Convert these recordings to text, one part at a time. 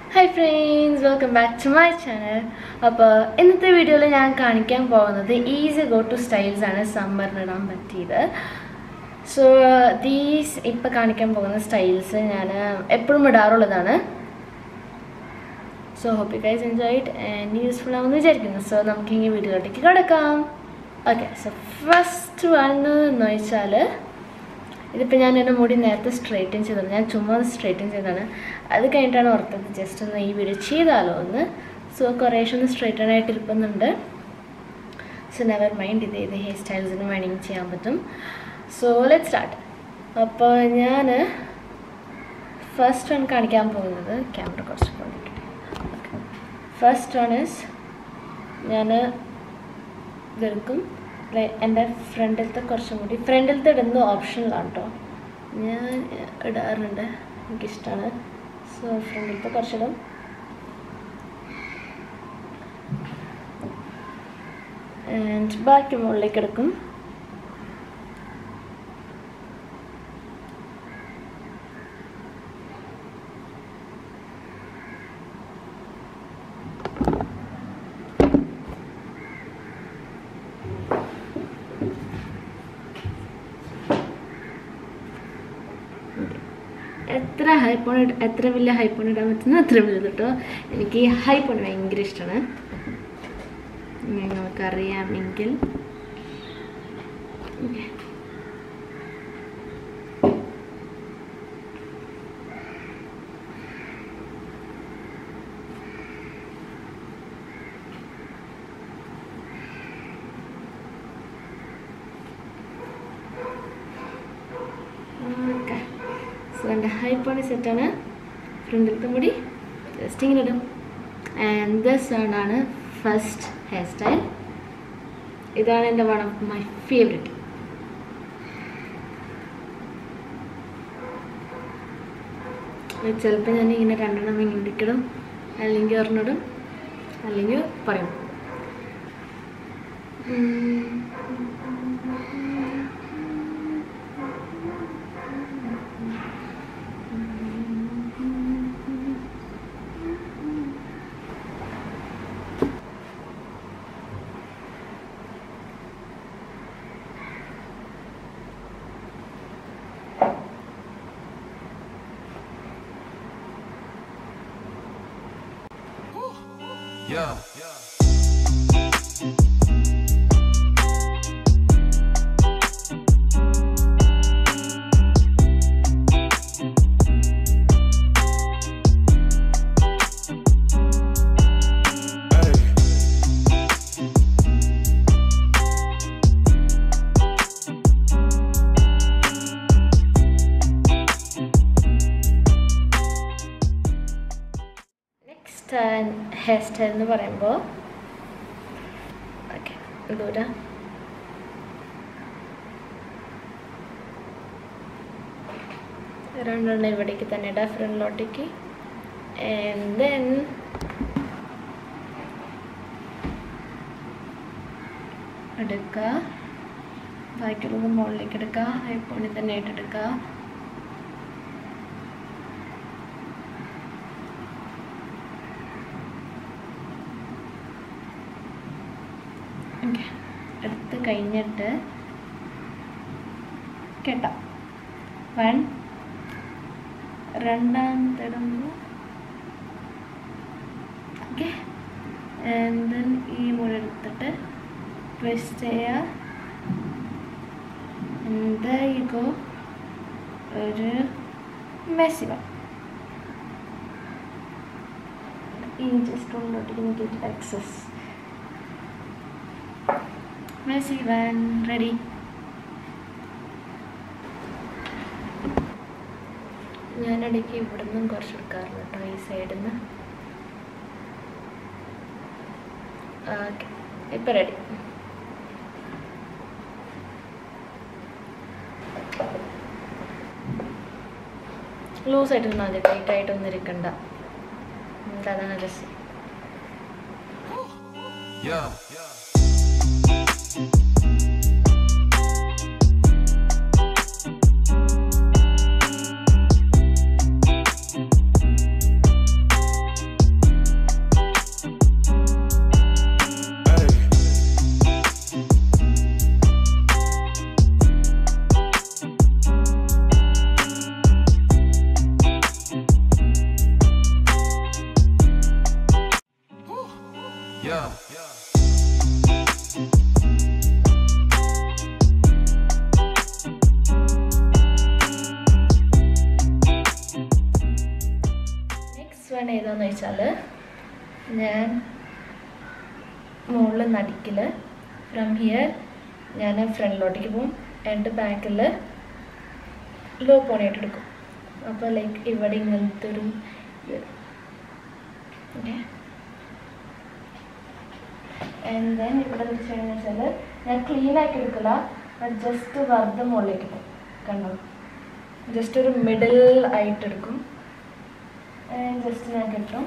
Hi friends welcome back to my channel അപ്പോൾ ഇന്നത്തെ വീഡിയോയിൽ ഞാൻ കാണിക്കാൻ പോകുന്നത് ഈസി ഗോ ടു സ്റ്റൈൽസ് ആണ് സമ്മറിന് ഇടാൻ പറ്റിയത് സോ ദീസ് ഇപ്പോൾ കാണിക്കാൻ പോകുന്ന സ്റ്റൈൽസ് ഞാൻ എപ്പോഴും ഇടാറുള്ളതാണ് so hope you guys enjoy it and useful ആവുമെന്ന് വിചാരിക്കുന്നു സോ നമുക്ക് ഇങ്ങനെ വീഡിയോയിലേക്ക് കിടക്കാം ഓക്കെ സോ ഫസ്റ്റ് വന്ന് എന്ന് വെച്ചാൽ ഇതിപ്പോൾ ഞാൻ എൻ്റെ മുടി നേരത്തെ സ്ട്രൈറ്റൻ ചെയ്തത് ഞാൻ ചുമ്മാ സ്ട്രൈറ്റൻ ചെയ്തതാണ് അത് കഴിഞ്ഞിട്ടാണ് ഓർത്തത് ജസ്റ്റ് ഒന്ന് ഈ വീഡിയോ ചെയ്താലോ ഒന്ന് സോ കുറേശ്ശെ ഒന്ന് സ്ട്രൈറ്റൻ ആയിട്ട് ഇരിക്കുന്നുണ്ട് സോ നെവർ മൈൻഡ് ഇത് ഏത് ഹെയർ സ്റ്റൈൽസിന് വേണമെങ്കിൽ ചെയ്യാൻ പറ്റും സോ ലെറ്റ് സ്റ്റാർട്ട് അപ്പോൾ ഞാൻ ഫസ്റ്റ് വൺ കാണിക്കാൻ പോകുന്നത് ക്യാമറ കുറച്ച് കൊണ്ടിട്ട് ഫസ്റ്റ് വൺ ഇസ് ഞാൻ ഇതെടുക്കും എൻ്റെ ഫ്രണ്ടിലത്തെ കുറച്ചും കൂടി ഫ്രണ്ടിലത്തെ ഇടുന്ന ഓപ്ഷനിലാണ് കേട്ടോ ഞാൻ ഇടാറുണ്ട് എനിക്കിഷ്ടമാണ് സോ ഫ്രണ്ടിലത്തെ കുറച്ചിടും ആൻഡ് ബാക്കി മുകളിലേക്ക് എടുക്കും എത്ര ഹൈ പോൺ എത്ര വലിയ ഹൈ പോൺ ഇടാൻ പറ്റുന്ന അത്ര വലുത് കേട്ടോ എനിക്ക് ഈ ഹൈ പോൺ ഭയങ്കര ഇഷ്ടമാണ് നിങ്ങൾക്കറിയാമെങ്കിൽ ഓക്കെ ഓക്കെ സോ എൻ്റെ ഹൈ പോണി സെറ്റാണ് ഫ്രണ്ടിലത്തെ മുടി ജസ്റ്റ് ഇങ്ങനെ ഇടും ആൻഡ് ദസ് ആണ് ഫസ്റ്റ് ഹെയർ സ്റ്റൈൽ ഇതാണ് എൻ്റെ വൺ ഓഫ് മൈ ഫേവറേറ്റ് ചിലപ്പോൾ ഞാൻ ഇങ്ങനെ രണ്ടെണ്ണം ഇങ്ങോട്ടിടും അല്ലെങ്കിൽ ഒരെണ്ണിടും അല്ലെങ്കിൽ പറയും Yeah. Hey. Next hairstyle എന്ന് പറയുമ്പോൾ ഓക്കെ ദൂര രണ്ടെണ്ണം ഇവിടേക്ക് തന്നെ ഇടാം ഫ്രണ്ടിലോട്ടേക്ക് ആൻഡ് ദെൻ എടുക്കുക ബാക്കിയുള്ളത് മുകളിലേക്ക് എടുക്കുക ഹൈപ്പോണിൽ തന്നെ ആയിട്ട് എടുക്കുക ഓക്കെ എടുത്ത് കഴിഞ്ഞിട്ട് കേട്ടോ വൺ രണ്ടാമത്തിടുമ്പോൾ ഓക്കെ ആൻഡ് ദെൻ ഈ മുഴ എടുത്തിട്ട് ട്വിസ്റ്റ് ചെയ്യുക എന്തായിക്കോ ഒരു മെസ്സിവ ഈ ജസ്റ്റ് ഉള്ളോട്ടേക്ക് നോക്കിയിട്ട് എക്സസ് മെസ്സി വാൻ റെഡി ഞാനിടയ്ക്ക് ഇവിടെ നിന്നും കുറച്ച് എടുക്കാറുണ്ട് കേട്ടോ ഈ സൈഡിൽ നിന്ന് ഓക്കെ ഇപ്പം റെഡി ലൂസായിട്ട് നിന്നാൽ മതി ടൈറ്റായിട്ടൊന്നും ഇരിക്കണ്ട അതാണ് രസം Yeah. വൺ ഏതാന്ന് വെച്ചാൽ ഞാൻ മുകളിൽ നടുക്കിൽ ഫ്രം ഹിയർ ഞാൻ ഫ്രണ്ടിലോട്ടേക്ക് പോകും എൻ്റെ ബാക്കിൽ ലോ പോണായിട്ട് എടുക്കും അപ്പോൾ ലൈക്ക് ഇവിടെ ഇങ്ങനത്തെ ഒരു ഓക്കെ ആൻഡ് ദെൻ ഇവിടെ വെച്ചാൽ ഞാൻ ക്ലീൻ ആക്കി എടുക്കില്ല ജസ്റ്റ് വെറുതെ മുകളിലേക്ക് പോകും കണ്ടോ ജസ്റ്റ് ഒരു മിഡിൽ ആയിട്ട് എടുക്കും ജസ്റ്റ് ഞാൻ കിട്ടും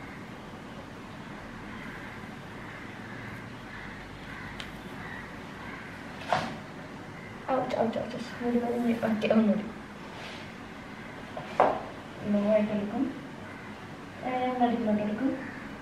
ഔട്ട് ഔട്ട് ഔട്ട് ഒരു വലിയ ഓക്കെ ഒന്നുകൂടി ലോ ആയിട്ട് എടുക്കും നടുക്കിലോട്ട് എടുക്കും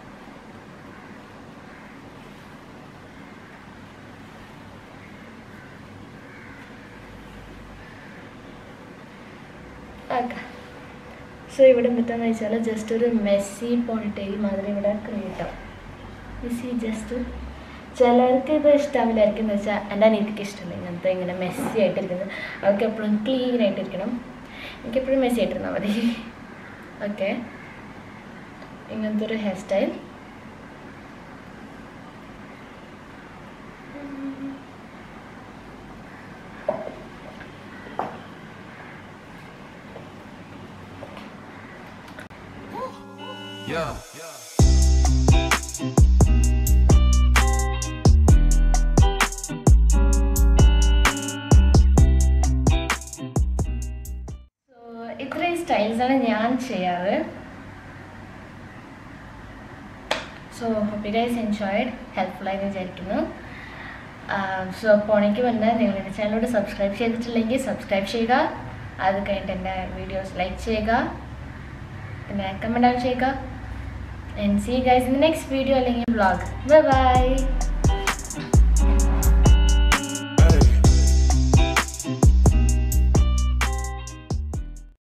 ഓക്കെ സോ ഇവിടെ എന്താന്ന് വെച്ചാൽ ജസ്റ്റ് ഒരു മെസ്സി പോണിറ്റെയിൽ മാതിരി ഇവിടെ ക്രിയേറ്റ് ആവും മെസ്സി ജസ്റ്റ് ചിലർക്ക് ഇത് ഇഷ്ടാവില്ലായിരിക്കും എന്ന് വെച്ചാൽ എൻ്റെ അനിയത്തിക്ക് ഇഷ്ടമില്ല ഇങ്ങനത്തെ ഇങ്ങനെ മെസ്സി ആയിട്ടിരിക്കുന്നത് അവർക്ക് എപ്പോഴും ക്ലീൻ ആയിട്ടിരിക്കണം എനിക്കെപ്പോഴും മെസ്സി ആയിട്ടിരുന്നാൽ മതി ഓക്കെ ഇങ്ങനത്തെ ഒരു ഹെയർ സ്റ്റൈൽ Yeah. സോ ഇത്രയും സ്റ്റൈൽസാണ് ഞാൻ ചെയ്യാറ് സോ ഹോപ്പി ഗൈസ് എൻജോയ്ഡ് ഹെൽപ്ഫുള്ളായി വിചാരിക്കുന്നു സോ പോണേക്ക് വന്ന് നിങ്ങൾ എൻ്റെ ചാനലോട് സബ്സ്ക്രൈബ് ചെയ്തിട്ടില്ലെങ്കിൽ സബ്സ്ക്രൈബ് ചെയ്യുക അത് കഴിഞ്ഞിട്ട് എൻ്റെ വീഡിയോസ് ലൈക്ക് ചെയ്യുക പിന്നെ കമൻറ്റ് ഡൗൺ ചെയ്യുക and see guys in next video അല്ലെങ്കിൽ വ്ളോഗ് ബൈ ബൈ